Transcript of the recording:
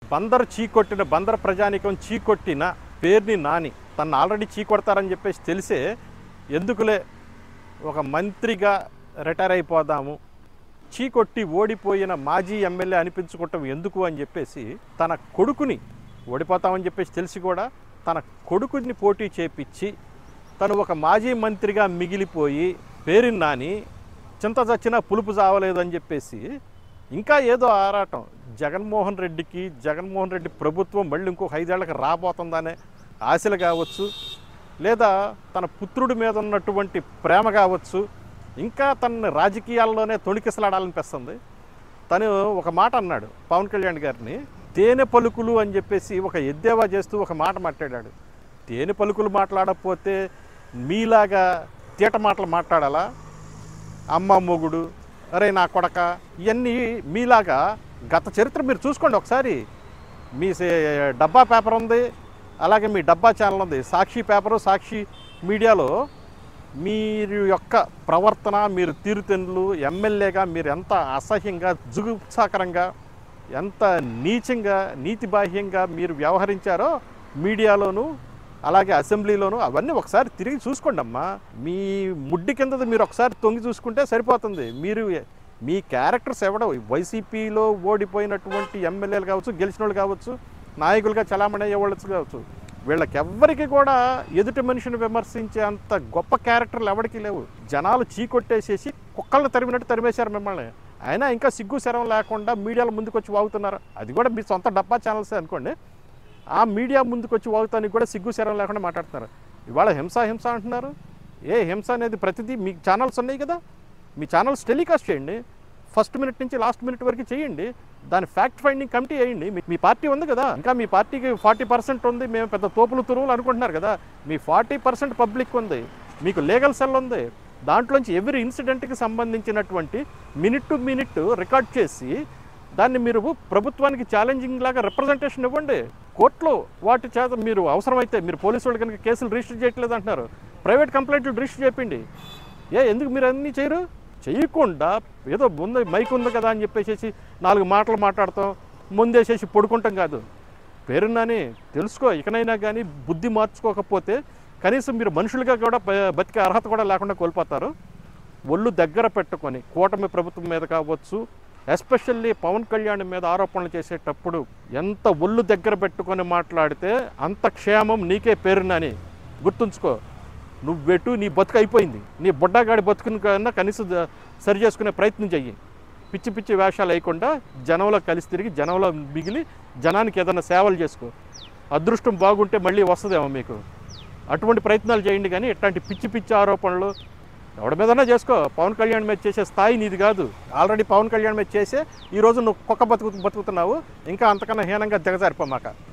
బందరు చీకొట్టిన బందర్ ప్రజానికం చీకొట్టిన పేరుని నాని తను ఆల్రెడీ చీకొడతారని చెప్పేసి తెలిసే ఎందుకులే ఒక మంత్రిగా రిటైర్ అయిపోదాము చీకొట్టి ఓడిపోయిన మాజీ ఎమ్మెల్యే అనిపించుకోవటం ఎందుకు అని చెప్పేసి తన కొడుకుని ఓడిపోతామని చెప్పేసి తెలిసి కూడా తన కొడుకుని పోటీ చేపించి తను ఒక మాజీ మంత్రిగా మిగిలిపోయి పేరుని నాని చింత చచ్చినా పులుపు చావలేదు అని చెప్పేసి ఇంకా ఏదో ఆరాటం జగన్మోహన్ రెడ్డికి జగన్మోహన్ రెడ్డి ప్రభుత్వం మళ్ళీ ఇంకొక ఐదేళ్లకు రాబోతుందనే ఆశలు కావచ్చు లేదా తన పుత్రుడి మీద ఉన్నటువంటి ప్రేమ కావచ్చు ఇంకా తన రాజకీయాల్లోనే తొణికిసలాడాలనిపిస్తుంది తను ఒక మాట అన్నాడు పవన్ కళ్యాణ్ గారిని తేనె పలుకులు అని చెప్పేసి ఒక ఎద్దేవా చేస్తూ ఒక మాట మాట్లాడాడు తేనె పలుకులు మాట్లాడకపోతే మీలాగా తీట మాటలు మాట్లాడాలా అమ్మ మొగుడు అరే నా కొడక ఇవన్నీ మీలాగా గత చరిత్ర మీరు చూసుకోండి ఒకసారి మీ సే- డబ్బా పేపర్ ఉంది అలాగే మీ డబ్బా ఛానల్ ఉంది సాక్షి పేపరు సాక్షి మీడియాలో మీరు యొక్క ప్రవర్తన మీరు తీరుతెన్నులు ఎమ్మెల్యేగా మీరు ఎంత అసహ్యంగా జుగుప్సాకరంగా ఎంత నీచంగా నీతిబాహ్యంగా మీరు వ్యవహరించారో మీడియాలోను అలాగే అసెంబ్లీలోను అవన్నీ ఒకసారి తిరిగి చూసుకోండి అమ్మా మీ ముడ్డి కింద మీరు ఒకసారి తొంగి చూసుకుంటే సరిపోతుంది మీరు మీ క్యారెక్టర్స్ ఎవడో వైసీపీలో ఓడిపోయినటువంటి ఎమ్మెల్యేలు కావచ్చు గెలిచిన వాళ్ళు కావచ్చు నాయకులుగా చలామణి అయ్యే వాళ్ళు కావచ్చు వీళ్ళకెవ్వరికి కూడా ఎదుటి మనిషిని విమర్శించే అంత గొప్ప క్యారెక్టర్లు ఎవరికి లేవు జనాలు చీకొట్టేసేసి కుక్కలను తరిమినట్టు తరిమేశారు మిమ్మల్ని అయినా ఇంకా సిగ్గు శరం లేకుండా మీడియాల ముందుకు వచ్చి వాగుతున్నారు అది కూడా మీ సొంత డబ్బా ఛానల్సే అనుకోండి ఆ మీడియా ముందుకు వచ్చి వాగుతానికి కూడా సిగ్గు శరం లేకుండా మాట్లాడుతున్నారు ఇవాళ హింస హింస అంటున్నారు ఏ హింస అనేది ప్రతిదీ మీ ఛానల్స్ ఉన్నాయి కదా మీ ఛానల్స్ టెలికాస్ట్ చేయండి ఫస్ట్ మినిట్ నుంచి లాస్ట్ మినిట్ వరకు చేయండి దాని ఫ్యాక్ట్ ఫైండింగ్ కమిటీ వేయండి మీ- మీ పార్టీ ఉంది కదా ఇంకా మీ పార్టీకి ఫార్టీ పర్సెంట్ ఉంది మేము పెద్ద తోపులు తురువులు అనుకుంటున్నారు కదా మీ ఫార్టీ పర్సెంట్ పబ్లిక్ ఉంది మీకు లీగల్ సెల్ ఉంది దాంట్లోంచి ఎవ్రీ ఇన్సిడెంట్కి సంబంధించినటువంటి మినిట్ టు మినిట్ రికార్డ్ చేసి దాన్ని మీరు ప్రభుత్వానికి ఛాలెంజింగ్ లాగా రిప్రజెంటేషన్ ఇవ్వండి కోర్టులో వాటి చేత మీరు అవసరమైతే మీరు పోలీసు వాళ్ళు కనుక కేసులు రిజిస్టర్ చేయట్లేదు అంటున్నారు ప్రైవేట్ కంప్లైంట్లు రిజిస్టర్ చేయండి ఏ ఎందుకు మీరు అన్నీ చేయరు చేయకుండా ఏదో ముందు మైక్ ఉంది కదా అని చెప్పేసి నాలుగు మాటలు మాట్లాడతాం ముందేసేసి పడుకుంటాం కాదు పేరున్నాని తెలుసుకో ఇకనైనా కానీ బుద్ధి మార్చుకోకపోతే కనీసం మీరు మనుషులుగా కూడా బ- బతికే అర్హత కూడా లేకుండా కోల్పోతారు ఒళ్ళు దగ్గర పెట్టుకొని కూటమి ప్రభుత్వం మీద కావచ్చు ఎస్పెషల్లీ పవన్ కళ్యాణ్ మీద ఆరోపణలు చేసేటప్పుడు ఎంత ఒళ్ళు దగ్గర పెట్టుకొని మాట్లాడితే అంత క్షేమం నీకే పేరునని గుర్తుంచుకో నువ్వెటు నీ బతుకు అయిపోయింది నీ బుడ్డగాడి బతుకుని కన్నా కనీసం ద- సరి చేసుకునే ప్రయత్నం చెయ్యి పిచ్చి పిచ్చి వేషాలు వేయకుండా జనంలో కలిసి తిరిగి జనంలో మిగిలి జనానికి ఏదైనా సేవలు చేసుకో అదృష్టం బాగుంటే మళ్ళీ వస్తుందేమో మీకు అటువంటి ప్రయత్నాలు చేయండి కానీ ఇట్లాంటి పిచ్చి పిచ్చి ఆరోపణలు ఎవడి మీదన్నా చేసుకో పవన్ కళ్యాణ్ మీద చేసే స్థాయి నీది కాదు ఆల్రెడీ పవన్ కళ్యాణ్ మీద చేసే ఈరోజు నువ్వు కుక్క బతుకు బతుకుతున్నావు ఇంకా అంతకన్నా హీనంగా దిగజారిపోమాక